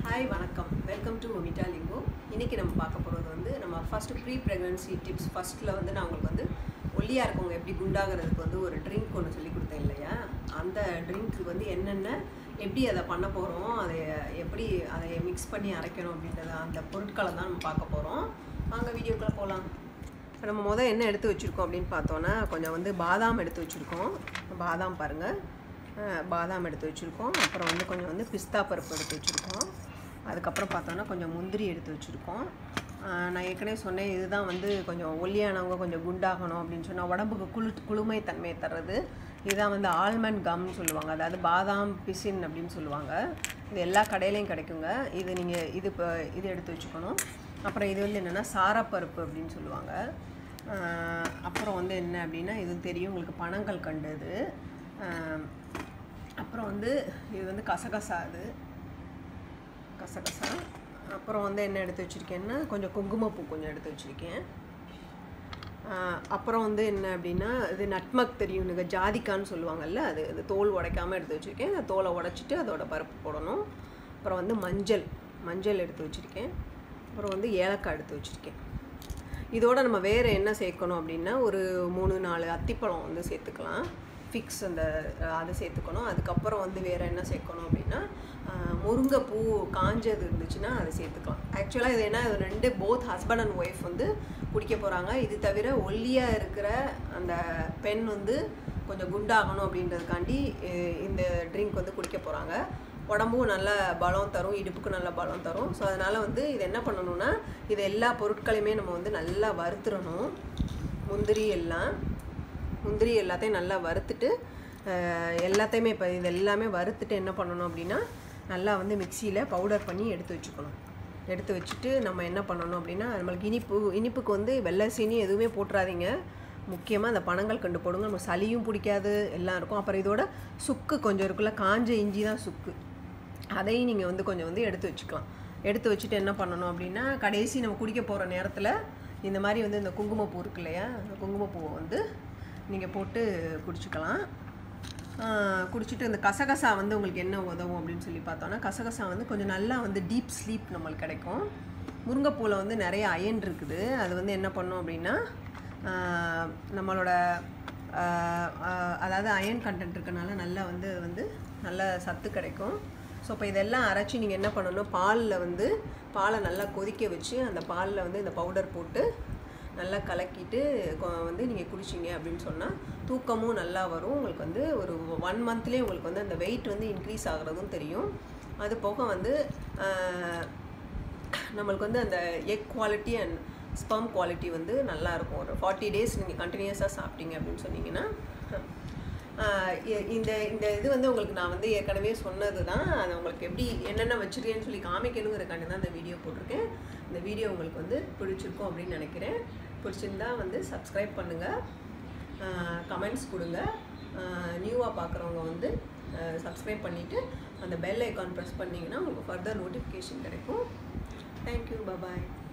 hi வணக்கம் welcome to ஒமிட்டா லிங்கோ இன்றைக்கி நம்ம பார்க்க போகிறது வந்து நம்ம ஃபஸ்ட்டு ப்ரீ ப்ரெக்னன்சி டிப்ஸ் ஃபஸ்ட்டில் வந்து நான் உங்களுக்கு வந்து ஒல்லியாக இருக்கவங்க எப்படி குண்டாகிறதுக்கு வந்து ஒரு ட்ரிங்க் ஒன்று சொல்லி கொடுத்தேன் இல்லையா அந்த ட்ரிங்க்கு வந்து என்னென்ன எப்படி அதை பண்ண போகிறோம் அதை எப்படி அதை மிக்ஸ் பண்ணி அரைக்கணும் அப்படின்றத அந்த பொருட்களை தான் நம்ம பார்க்க போகிறோம் வாங்க வீடியோக்குள்ளே போகலாம் இப்போ நம்ம முதல் என்ன எடுத்து வச்சுருக்கோம் அப்படின்னு பார்த்தோன்னா கொஞ்சம் வந்து பாதாம் எடுத்து வச்சுருக்கோம் பாதாம் பாருங்கள் அஹ் பாதாம் எடுத்து வச்சுருக்கோம் அப்புறம் வந்து கொஞ்சம் வந்து பிஸ்தா பருப்பு எடுத்து வச்சுருக்கோம் அதுக்கப்புறம் பார்த்தோன்னா கொஞ்சம் முந்திரி எடுத்து வச்சுருக்கோம் அஹ் நான் ஏற்கனவே சொன்னேன் இதுதான் வந்து கொஞ்சம் ஒல்லியானவங்க கொஞ்சம் குண்டாகணும் அப்படின்னு சொன்னால் உடம்புக்கு குளு குளுமை தன்மையை தர்றது இதுதான் வந்து ஆல்மண்ட் கம்னு சொல்லுவாங்க அதாவது பாதாம் பிசின் அப்படின்னு சொல்லுவாங்க இது எல்லா கடையிலையும் கிடைக்குங்க இது நீங்கள் இது இப்போ இது எடுத்து வச்சுக்கணும் அப்புறம் இது வந்து என்னென்னா சாரப்பருப்பு அப்படின்னு சொல்லுவாங்க அஹ் அப்புறம் வந்து என்ன அப்படின்னா இது தெரியும் உங்களுக்கு பனங்கள் கண்டு இது அஹ் அப்புறம் வந்து இது வந்து கசகசா இது கசகசா அப்புறம் வந்து என்ன எடுத்து வச்சுருக்கேன்னா கொஞ்சம் குங்குமப்பூ கொஞ்சம் எடுத்து வச்சுருக்கேன் ஆஹ் அப்புறம் வந்து என்ன அப்படின்னா இது நட்மக் தெரியும் நீங்கள் ஜாதிக்கான்னு சொல்லுவாங்கல்ல அது அது தோல் உடைக்காமல் எடுத்து வச்சுருக்கேன் அந்த தோலை உடைச்சிட்டு அதோட பருப்பு போடணும் அப்புறம் வந்து மஞ்சள் மஞ்சள் எடுத்து வச்சுருக்கேன் அப்புறம் வந்து ஏலக்காய் எடுத்து வச்சுருக்கேன் இதோட நம்ம வேறு என்ன சேர்க்கணும் அப்படின்னா ஒரு மூணு நாலு அத்திப்பழம் வந்து சேர்த்துக்கலாம் ஃபிக்ஸ் அந்த அஹ், அதை சேர்த்துக்கணும் அதுக்கப்புறம் வந்து வேறு என்ன சேர்க்கணும் அப்படின்னா அஹ், முருங்கைப்பூ காஞ்சது இருந்துச்சுன்னா அதை சேர்த்துக்கலாம் ஆக்சுவலாக இது என்ன இது ரெண்டு போத் ஹஸ்பண்ட் அண்ட் ஒய்ஃப் வந்து குடிக்க போகிறாங்க இது தவிர ஒல்லியாக இருக்கிற அந்த பெண் வந்து கொஞ்சம் குண்டாகணும் அப்படின்றதுக்காண்டி அஹ், இந்த ட்ரிங்க் வந்து குடிக்க போகிறாங்க உடம்பும் நல்ல பலம் தரும் இடுப்புக்கு நல்ல பலம் தரும் ஸோ அதனால் வந்து இது என்ன பண்ணணும்னா இது எல்லா பொருட்களையுமே நம்ம வந்து நல்லா வறுத்துறணும் முந்திரி எல்லாம் முந்திரி எல்லாத்தையும் நல்லா வறுத்துட்டு அஹ், எல்லாத்தையுமே இப்போ இது எல்லாமே வறுத்துட்டு என்ன பண்ணணும் அப்படின்னா நல்லா வந்து மிக்சியில் பவுடர் பண்ணி எடுத்து வச்சுக்கணும் எடுத்து வச்சுட்டு நம்ம என்ன பண்ணணும் அப்படின்னா நம்மளுக்கு இனிப்பு இனிப்புக்கு வந்து வெள்ளை சீனி எதுவுமே போட்டுறாதீங்க முக்கியமாக அந்த பனங்கள் கண்டு போடுங்க நம்ம சளியும் பிடிக்காது எல்லாம் இருக்கும் அப்புறம் இதோட சுக்கு கொஞ்சம் இருக்குல்ல காஞ்ச இஞ்சி தான் சுக்கு அதையும் நீங்கள் வந்து கொஞ்சம் வந்து எடுத்து வச்சுக்கலாம் எடுத்து வச்சுட்டு என்ன பண்ணணும் அப்படின்னா கடைசி நம்ம குடிக்க போகிற நேரத்தில் இந்த மாதிரி வந்து இந்த குங்குமப்பூ இருக்கு இல்லையா அந்த குங்குமப்பூவை வந்து நீங்கள் போட்டு குடிச்சுக்கலாம் ஆஹ் குடிச்சிட்டு இந்த கசகசா வந்து உங்களுக்கு என்ன உதவும் அப்படின்னு சொல்லி பார்த்தோன்னா கசகசா வந்து கொஞ்சம் நல்லா வந்து டீப் ஸ்லீப் நம்மளுக்கு கிடைக்கும் முருங்கைப்பூவில் வந்து நிறைய அயன் இருக்குது அது வந்து என்ன பண்ணும் அப்படின்னா ஆஹ் நம்மளோட ஆஹ் ஆஹ் அதாவது அயன் கண்டென்ட் இருக்கனால நல்லா வந்து வந்து நல்ல சத்து கிடைக்கும் ஸோ இப்போ இதெல்லாம் அரைச்சி நீங்கள் என்ன பண்ணணும் பாலில் வந்து பாலை நல்லா கொதிக்க வச்சு அந்த பாலில் வந்து இந்த பவுடர் போட்டு நல்லா கலக்கிட்டு கொ- வந்து நீங்கள் குடிச்சிங்க அப்படின்னு சொன்னால் தூக்கமும் நல்லா வரும் உங்களுக்கு வந்து ஒரு ஒன் மந்த்லேயே உங்களுக்கு வந்து அந்த வெயிட் வந்து இன்க்ரீஸ் ஆகுறதும் தெரியும் அது போக வந்து ஆஹ், நம்மளுக்கு வந்து அந்த egg quality and sperm quality வந்து நல்லா இருக்கும் ஒரு ஃபார்ட்டி டேஸ் நீங்கள் கண்டினியூஸாக சாப்பிட்டீங்க அப்படின்னு சொன்னீங்கன்னா ஆஹ் இ- இந்த இந்த இது வந்து உங்களுக்கு நான் வந்து ஏற்கனவே சொன்னது தான் அது உங்களுக்கு எப்படி என்னென்ன வச்சுருக்கேன்னு சொல்லி காமிக்கணுங்கிறக்காண்டி தான் இந்த வீடியோ போட்டிருக்கேன் இந்த வீடியோ உங்களுக்கு வந்து பிடிச்சிருக்கும் அப்படின்னு நினைக்கிறேன் பிடிச்சிருந்தா வந்து சப்ஸ்கிரைப் பண்ணுங்கள் கமெண்ட்ஸ் கொடுங்க நியூவாக பார்க்குறவங்க வந்து சப்ஸ்கிரைப் பண்ணிவிட்டு அந்த பெல் ஐக்கான் ப்ரெஸ் பண்ணிங்கன்னா உங்களுக்கு ஃபர்தர் நோட்டிஃபிகேஷன் கிடைக்கும் தேங்க்யூ பபாய்